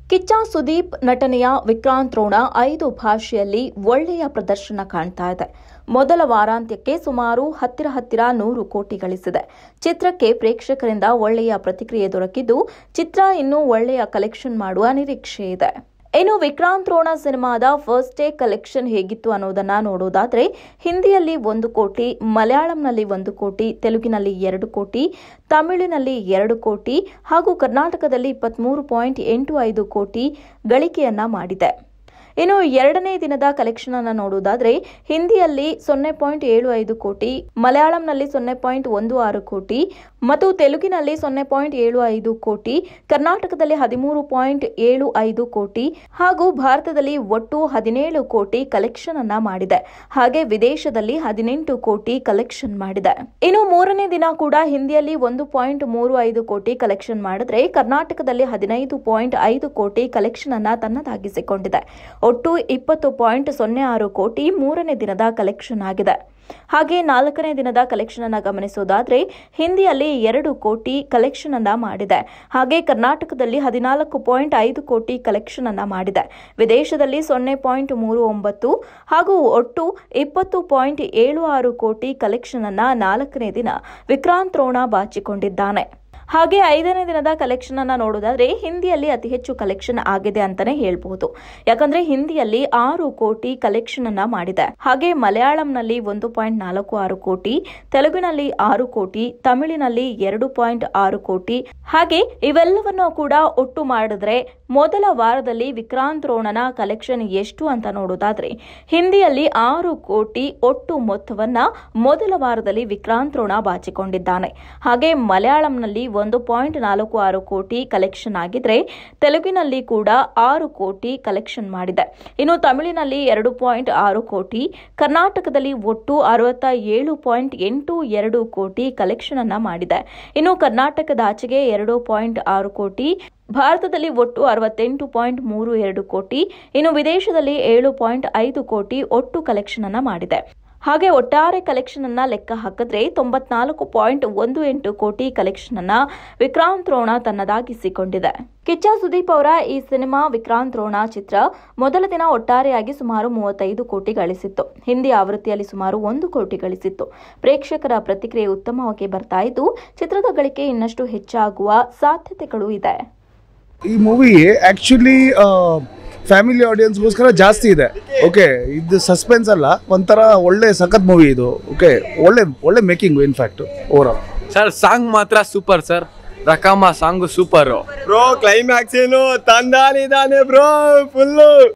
ಕಿಚ್ಚ ಸುದೀಪ್ ನಟನೆಯ ವಿಕ್ರಾಂತ್ ರೋಣ ಐದು ಭಾಷೆಯಲ್ಲಿ ಒಳ್ಳೆಯ ಪ್ರದರ್ಶನ ಕಾಣ್ತಾ ಇದೆ ಮೊದಲ ವಾರಾಂತ್ಯಕ್ಕೆ ಸುಮಾರು ಹತ್ತಿರ ಹತ್ತಿರ ನೂರು ಕೋಟಿ ಗಳಿಸಿದೆ ಚಿತ್ರಕ್ಕೆ ಪ್ರೇಕ್ಷಕರಿಂದ ಒಳ್ಳೆಯ ಪ್ರತಿಕ್ರಿಯೆ ದೊರಕಿದ್ದು ಚಿತ್ರ ಇನ್ನೂ ಒಳ್ಳೆಯ ಕಲೆಕ್ಷನ್ ಮಾಡುವ ನಿರೀಕ್ಷೆ ಇದೆ ಇನ್ನು ವಿಕ್ರಾಂತ್ ರೋಣ ಸಿನಿಮಾದ ಫಸ್ಟ್ ಡೇ ಕಲೆಕ್ಷನ್ ಹೇಗಿತ್ತು ಅನ್ನೋದನ್ನ ನೋಡೋದಾದ್ರೆ ಹಿಂದಿಯಲ್ಲಿ ಒಂದು ಕೋಟಿ ಮಲಯಾಳಂನಲ್ಲಿ ಒಂದು ಕೋಟಿ ತೆಲುಗಿನಲ್ಲಿ ಎರಡು ಕೋಟಿ ತಮಿಳಿನಲ್ಲಿ ಎರಡು ಕೋಟಿ ಹಾಗೂ ಕರ್ನಾಟಕದಲ್ಲಿ ಇಪ್ಪತ್ಮೂರು ಪಾಯಿಂಟ್ ಎಂಟು ಐದು ಕೋಟಿ ಗಳಿಕೆಯನ್ನ ಮಾಡಿದೆ ಇನ್ನು ಎರಡನೇ ದಿನದ ಕಲೆಕ್ಷನ್ ಅನ್ನು ನೋಡುವುದಾದ್ರೆ ಹಿಂದಿಯಲ್ಲಿ ಸೊನ್ನೆ ಪಾಯಿಂಟ್ ಏಳು ಐದು ಕೋಟಿ ಮಲಯಾಳಂನಲ್ಲಿ ಸೊನ್ನೆ ಪಾಯಿಂಟ್ ಒಂದು ಆರು ಕೋಟಿ ಮತ್ತು ತೆಲುಗಿನಲ್ಲಿ ಸೊನ್ನೆ ಪಾಯಿಂಟ್ ಏಳು ಐದು ಕೋಟಿ ಕರ್ನಾಟಕದಲ್ಲಿ ಹದಿಮೂರು ಪಾಯಿಂಟ್ ಏಳು ಐದು ಕೋಟಿ ಹಾಗೂ ಭಾರತದಲ್ಲಿ ಒಟ್ಟು ಹದಿನೇಳು ಕೋಟಿ ಕಲೆಕ್ಷನ್ ಅನ್ನ ಮಾಡಿದೆ ಹಾಗೆ ವಿದೇಶದಲ್ಲಿ ಹದಿನೆಂಟು ಕೋಟಿ ಕಲೆಕ್ಷನ್ ಮಾಡಿದೆ ಇನ್ನು ಮೂರನೇ ದಿನ ಕೂಡ ಹಿಂದಿಯಲ್ಲಿ ಒಂದು ಪಾಯಿಂಟ್ ಮೂರು ಐದು ಕೋಟಿ ಕಲೆಕ್ಷನ್ ಮಾಡಿದ್ರೆ ಕರ್ನಾಟಕದಲ್ಲಿ ಹದಿನೈದು ಪಾಯಿಂಟ್ ಐದು ಕೋಟಿ ಕಲೆಕ್ಷನ್ ಅನ್ನ ತನ್ನದಾಗಿಸಿಕೊಂಡಿದೆ ಒಟ್ಟು ಇಪ್ಪತ್ತು ಪಾಯಿಂಟ್ ಸೊನ್ನೆ ಆರು ಕೋಟಿ ಮೂರನೇ ದಿನದ ಕಲೆಕ್ಷನ್ ಆಗಿದೆ ಹಾಗೆ ನಾಲ್ಕನೇ ದಿನದ ಕಲೆಕ್ಷನ್ ಅನ್ನ ಗಮನಿಸೋದಾದ್ರೆ ಹಿಂದಿಯಲ್ಲಿ ಎರಡು ಕೋಟಿ ಕಲೆಕ್ಷನ್ ಅನ್ನ ಮಾಡಿದೆ ಹಾಗೆ ಕರ್ನಾಟಕದಲ್ಲಿ ಹದಿನಾಲ್ಕು ಪಾಯಿಂಟ್ ಐದು ಕೋಟಿ ಕಲೆಕ್ಷನ್ ಅನ್ನ ಮಾಡಿದೆ ವಿದೇಶದಲ್ಲಿ ಸೊನ್ನೆ ಪಾಯಿಂಟ್ ಮೂರು ಒಂಬತ್ತು ಹಾಗೂ ಒಟ್ಟು ಇಪ್ಪತ್ತು ಪಾಯಿಂಟ್ ಏಳು ಆರು ಕೋಟಿ ಕಲೆಕ್ಷನ್ ಅನ್ನ ನಾಲ್ಕನೇ ದಿನ ವಿಕ್ರಾಂತ್ ರೋಣ ಬಾಚಿಕೊಂಡಿದ್ದಾನೆ ಹಾಗೆ ಐದನೇ ದಿನದ ಕಲೆಕ್ಷನ್ ಅನ್ನ ನೋಡೋದಾದ್ರೆ ಹಿಂದಿಯಲ್ಲಿ ಅತಿ ಹೆಚ್ಚು ಕಲೆಕ್ಷನ್ ಆಗಿದೆ ಅಂತಾನೆ ಹೇಳ್ಬಹುದು ಯಾಕಂದ್ರೆ ಹಿಂದಿಯಲ್ಲಿ ಆರು ಕೋಟಿ ಕಲೆಕ್ಷನ್ ಅನ್ನ ಮಾಡಿದೆ ಹಾಗೆ ಮಲಯಾಳಂನಲ್ಲಿ ಒಂದು ಪಾಯಿಂಟ್ ನಾಲ್ಕು ಆರು ಕೋಟಿ ತೆಲುಗಿನಲ್ಲಿ ಆರು ಕೋಟಿ ತಮಿಳಿನಲ್ಲಿ ಎರಡು ಪಾಯಿಂಟ್ ಆರು ಕೋಟಿ ಹಾಗೆ ಇವೆಲ್ಲವನ್ನೂ ಕೂಡ ಒಟ್ಟು ಮಾಡಿದ್ರೆ ಮೊದಲ ವಾರದಲ್ಲಿ ವಿಕ್ರಾಂತ್ ರೋಣನ ಕಲೆಕ್ಷನ್ ಎಷ್ಟು ಅಂತ ನೋಡೋದಾದ್ರೆ ಹಿಂದಿಯಲ್ಲಿ ಆರು ಕೋಟಿ ಒಟ್ಟು ಮೊತ್ತವನ್ನ ಮೊದಲ ವಾರದಲ್ಲಿ ವಿಕ್ರಾಂತ್ ರೋಣ ಬಾಚಿಕೊಂಡಿದ್ದಾನೆ ಹಾಗೆ ಮಲಯಾಳಂನಲ್ಲಿ ಒಂದು ಪಾಯಿಂಟ್ ನಾಲ್ಕು ಆರು ಕೋಟಿ ಕಲೆಕ್ಷನ್ ಆಗಿದ್ರೆ ತೆಲುಗಿನಲ್ಲಿ ಕೂಡ ಆರು ಕೋಟಿ ಕಲೆಕ್ಷನ್ ಮಾಡಿದೆ ಇನ್ನು ತಮಿಳಿನಲ್ಲಿ ಎರಡು ಪಾಯಿಂಟ್ ಆರು ಕೋಟಿ ಕರ್ನಾಟಕದಲ್ಲಿ ಒಟ್ಟು ಅರವತ್ತ ಏಳು ಪಾಯಿಂಟ್ ಎಂಟು ಎರಡು ಕೋಟಿ ಕಲೆಕ್ಷನ್ ಅನ್ನ ಮಾಡಿದೆ ಇನ್ನು ಕರ್ನಾಟಕದಾಚೆಗೆ ಎರಡು ಪಾಯಿಂಟ್ ಆರು ಕೋಟಿ ಭಾರತದಲ್ಲಿ ಒಟ್ಟು ಅರವತ್ತೆಂಟು ಪಾಯಿಂಟ್ ಮೂರು ಎರಡು ಕೋಟಿ ಇನ್ನು ವಿದೇಶದಲ್ಲಿ ಏಳು ಪಾಯಿಂಟ್ ಐದು ಕೋಟಿ ಒಟ್ಟು ಕಲೆಕ್ಷನ್ ಅನ್ನ ಮಾಡಿದೆ ಹಾಗೆ ಒಟ್ಟಾರೆ ಕಲೆಕ್ಷನ್ ಅನ್ನ ಲೆಕ್ಕ ಹಾಕಿದ್ರೆ ತೊಂಬತ್ನಾಲ್ಕು ಪಾಯಿಂಟ್ ಒಂದು ಎಂಟು ಕೋಟಿ ಕಲೆಕ್ಷನ್ ಅನ್ನ ವಿಕ್ರಾಂತ್ ರೋಣ ತನ್ನದಾಗಿಸಿಕೊಂಡಿದೆ ಕಿಚ್ಚ ಸುದೀಪ್ ಅವರ ಈ ಸಿನಿಮಾ ವಿಕ್ರಾಂತ್ ರೋಣ ಚಿತ್ರ ಮೊದಲ ದಿನ ಒಟ್ಟಾರೆಯಾಗಿ ಸುಮಾರು ಮೂವತ್ತೈದು ಕೋಟಿ ಗಳಿಸಿತ್ತು ಹಿಂದಿ ಆವೃತ್ತಿಯಲ್ಲಿ ಸುಮಾರು ಒಂದು ಕೋಟಿ ಗಳಿಸಿತ್ತು ಪ್ರೇಕ್ಷಕರ ಪ್ರತಿಕ್ರಿಯೆ ಉತ್ತಮವಾಗಿ ಬರ್ತಾ ಇದ್ದು ಚಿತ್ರದ ಗಳಿಕೆ ಇನ್ನಷ್ಟು ಹೆಚ್ಚಾಗುವ ಸಾಧ್ಯತೆಗಳು ಇದೆ ಈ ಮೂವಿ ಆ್ಯಕ್ಚುಲಿ ಫ್ಯಾಮಿಲಿ ಆಡಿಯನ್ಸ್ಗೋಸ್ಕರ ಜಾಸ್ತಿ ಇದೆ ಓಕೆ ಇದು ಸಸ್ಪೆನ್ಸ್ ಅಲ್ಲ ಒಂಥರ ಒಳ್ಳೆ ಸಖತ್ ಮೂವಿ ಇದು ಓಕೆ ಒಳ್ಳೆ ಒಳ್ಳೆ making in fact over all sir song ಮಾತ್ರ ಸೂಪರ್ ಸರ್ ರಕಮ ಸಾಂಗು ಸೂಪರು ಬ್ರೋ ಕ್ಲೈಮ್ಯಾಕ್ಸ್ ಏನು ತಂದಾನಿದಾನೆ ಬ್ರೋ ಫುಲ್ಲು